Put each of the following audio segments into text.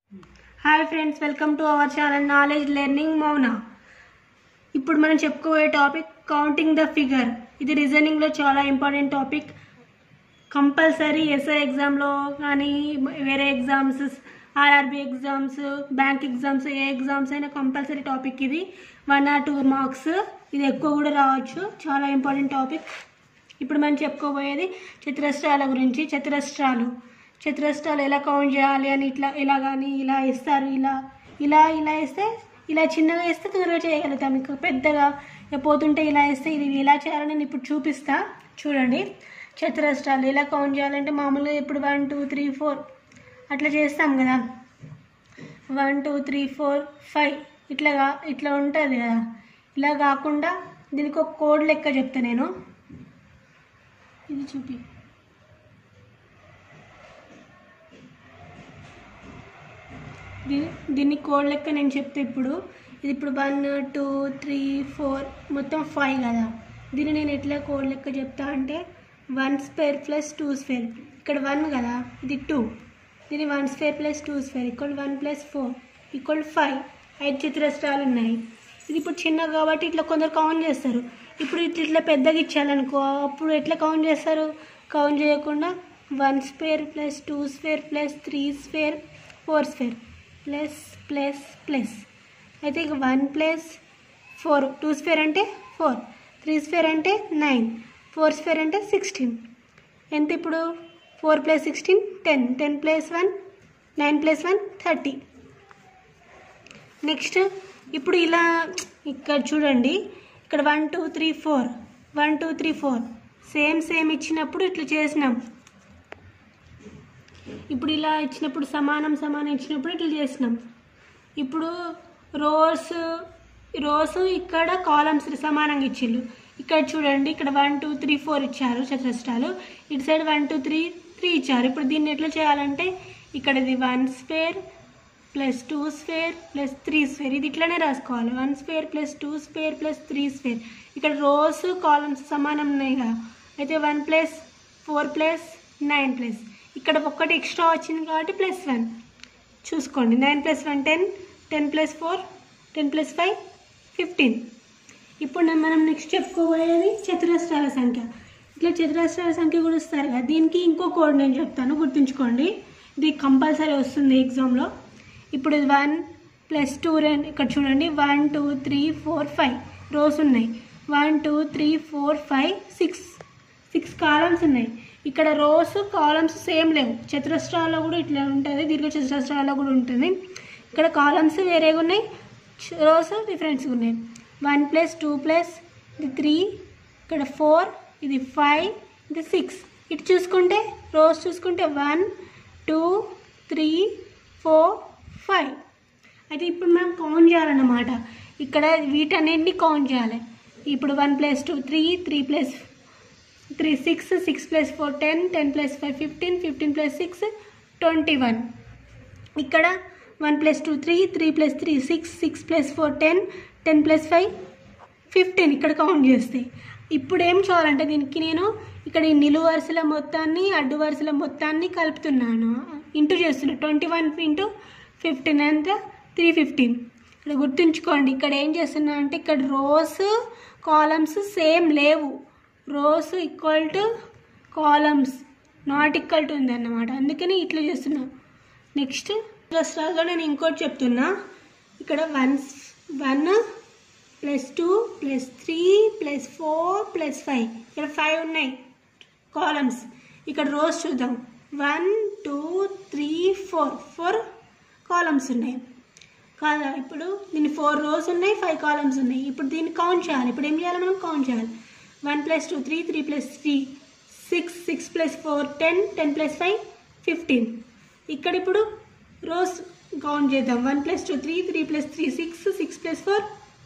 hi friends welcome to our channel knowledge learning మౌనా ఇప్పుడు మనం చెప్పుకోబోయే టాపిక్ కౌంటింగ్ ద ఫిగర్ ఇది రీజనింగ్లో చాలా ఇంపార్టెంట్ టాపిక్ కంపల్సరీ ఎస్ఐ ఎగ్జామ్లో కానీ వేరే exams RRB exams bank exams ఏ ఎగ్జామ్స్ అయినా కంపల్సరీ టాపిక్ ఇది వన్ ఆర్ టూ మార్క్స్ ఇది ఎక్కువ కూడా రావచ్చు చాలా ఇంపార్టెంట్ టాపిక్ ఇప్పుడు మనం చెప్పుకోబోయేది చతురస్రాల గురించి చతురస్రాలు చతురస్రాలు ఎలా కౌంట్ చేయాలి అని ఇట్లా ఇలా కానీ ఇలా ఇస్తారు ఇలా ఇలా ఇలా వేస్తే ఇలా చిన్నగా వేస్తే తొందరగా చేయగలుగుతాం ఇంకా పెద్దగా ఇక పోతుంటే ఇలా వేస్తే ఇది ఇలా చేయాలని నేను ఇప్పుడు చూపిస్తా చూడండి చతురస్రాలు ఎలా కౌంట్ చేయాలంటే మామూలుగా ఇప్పుడు వన్ టూ త్రీ ఫోర్ అట్లా చేస్తాం కదా one two three four five ఇట్లా కా- ఇట్లా ఉంటుంది కదా ఇలా కాకుండా దీనికి ఒక కోడ్ లెక్క చెప్తా నేను ఇది చూపి దీ- దీన్ని కోడ్ లెక్క నేను చెప్తే ఇప్పుడు ఇది ఇప్పుడు వన్ టూ త్రీ ఫోర్ మొత్తం ఫైవ్ కదా దీన్ని నేను ఎట్లా కోడ్ లెక్క చెప్తా అంటే one square plus two square ఇక్కడ వన్ కదా ఇది టూ దీని one square plus two square equal one plus four equal five ఐదు చతురస్రాలు ఉన్నాయి ఇది ఇప్పుడు చిన్న కాబట్టి ఇట్లా కొందరు కౌంట్ చేస్తారు ఇప్పుడు ఇట్లా ఇట్లా పెద్దగా ఇచ్చారనుకో అప్పుడు ఎట్లా కౌంట్ చేస్తారు కౌంట్ చేయకుండా one square plus two square plus three square four square plus plus plus అయితే ఇక one plus four two square అంటే ఫోర్ త్రీ స్క్వేర్ అంటే నైన్ ఫోర్ స్క్వేర్ అంటే సిక్స్టీన్ ఎంత ఇప్పుడు four plus sixteen ten ten plus one nine plus one thirty next ఇప్పుడు ఇలా ఇక్కడ చూడండి ఇక్కడ one two three four one two three four same same ఇచ్చినప్పుడు ఇట్లా చేసినాం ఇప్పుడు ఇలా ఇచ్చినప్పుడు సమానం సమానం ఇచ్చినప్పుడు ఇట్లా చేసినాం ఇప్పుడు రోస్ రోస్ ఇక్కడ కాలమ్స్ సమానంగా ఇచ్చిళ్ళు ఇక్కడ చూడండి ఇక్కడ వన్ టూ త్రీ ఫోర్ ఇచ్చారు చతురస్రాలు ఇటు side one two three three ఇచ్చారు ఇప్పుడు దీన్ని ఎట్లా చేయాలంటే ఇక్కడ ఇది one square plus two square plus three square ఇది ఇట్లానే రాసుకోవాలి one square plus two square plus three square ఇక్కడ రోస్ కాలమ్స్ సమానం ఉన్నాయి కదా అయితే one plus four plus nine plus ఇక్కడ ఒక్కటి ఎక్స్ట్రా వచ్చింది కాబట్టి ప్లస్ వన్ చూసుకోండి nine plus one ten ten plus four ten plus five fifteen ఇప్పుడు నేను మనం నెక్స్ట్ చెప్పుకోబోయేది చతురస్రాల సంఖ్య ఇట్లా చతురస్రాల సంఖ్య కూడా ఇస్తారు కదా దీనికి ఇంకో కోడ్ నేను చెప్తాను గుర్తుంచుకోండి ఇది కంపల్సరీ వస్తుంది ఎగ్జామ్లో ఇప్పుడు వన్ ప్లస్ టూ రెండు ఇక్కడ చూడండి one two three four five rows ఉన్నాయి one two three four five six six columns ఉన్నాయి ఇక్కడ రోస్ కాలమ్స్ సేమ్ లేవు చతురస్రాల్లో కూడా ఇట్లా ఉంటుంది దీర్ఘ చతురస్రాల్లో కూడా ఉంటుంది ఇక్కడ కాలమ్స్ వేరేగా ఉన్నాయి రోస్ డిఫరెంట్స్గా ఉన్నాయి వన్ ప్లస్ టూ ప్లస్ ఇది త్రీ ఇక్కడ ఫోర్ ఇది ఫైవ్ ఇది సిక్స్ ఇటు చూసుకుంటే రోస్ చూసుకుంటే one two three four five అయితే ఇప్పుడు మనం కౌంట్ చేయాలన్నమాట ఇక్కడ వీటన్నిటిని కౌంట్ చేయాలి ఇప్పుడు one plus two three three plus three six six plus four ten ten plus five fifteen fifteen plus six twenty one ఇక్కడ one plus two three three plus three six six plus four ten ten plus five fifteen ఇక్కడ count చేస్తే ఇప్పుడు ఏం చేయాలంటే దీనికి నేను ఇక్కడ ఈ నిలువు వరుసల మొత్తాన్ని అడ్డు వరుసల మొత్తాన్ని కలుపుతున్నాను ఇంటూ చేస్తున్నా ట్వంటీ వన్ ఇంటూ ఫిఫ్టీన్ అంతా త్రీ ఫిఫ్టీన్ ఇక్కడ గుర్తుంచుకోండి ఇక్కడ ఏం చేస్తున్నా అంటే ఇక్కడ రోస్ కాలమ్స్ సేమ్ లేవు rows equal to columns not equal to ఉంది అన్నమాట అందుకని ఇట్లా చేస్తున్నా నెక్స్ట్ దసరాలో నేను ఇంకోటి చెప్తున్నా ఇక్కడ one one plus two plus three plus four plus five ఇక్కడ ఫైవ్ ఉన్నాయి కాలమ్స్ ఇక్కడ రోస్ చూద్దాం one two three four four columns ఉన్నాయి కాదా ఇప్పుడు దీని ఫోర్ రోస్ ఉన్నాయి ఫైవ్ కాలమ్స్ ఉన్నాయి ఇప్పుడు దీన్ని కౌంట్ చేయాలి ఇప్పుడు ఏం చేయాలి మనం కౌంట్ చేయాలి one plus two three three plus three six six plus four ten ten plus five fifteen ఇక్కడ ఇప్పుడు రోస్ కౌంట్ చేద్దాం one plus two three three plus three six six plus four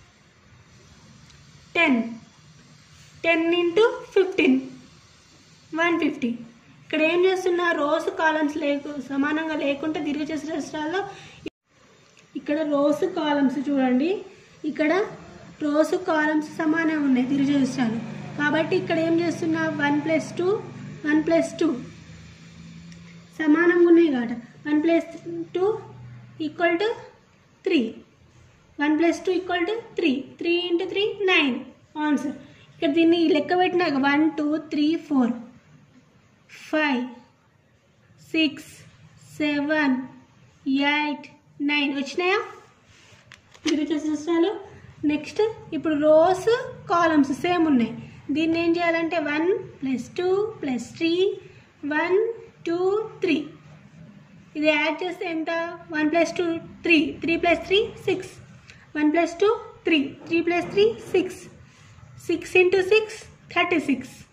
ten ten into fifteen one fifty ఇక్కడ ఏం చేస్తున్నా rows columns లేకు సమానంగా లేకుండా దీర్ఘచతురస్రాల్లో ఇక్కడ rows columns చూడండి ఇక్కడ రోస్ కాలమ్స్ సమానం ఉన్నాయి దీర్ఘచతురస్రాలు కాబట్టి ఇక్కడ ఏం చేస్తున్నా one plus two one plus two సమానంగా ఉన్నాయి కాబట్టి one plus two equal to three one plus two equal to three three into three nine answer ఇక్కడ దీన్ని లెక్క పెట్టినాక one two three four five six seven eight nine వచ్చినాయా మిగతా సిస్టాలు నెక్స్ట్ ఇప్పుడు రోస్ కాలమ్స్ సేమ్ ఉన్నాయి దీన్ని ఏం చేయాలంటే one plus two plus three one two three ఇది యాడ్ చేస్తే ఎంత one plus two three three plus three six one plus two three three plus three six six into six thirty six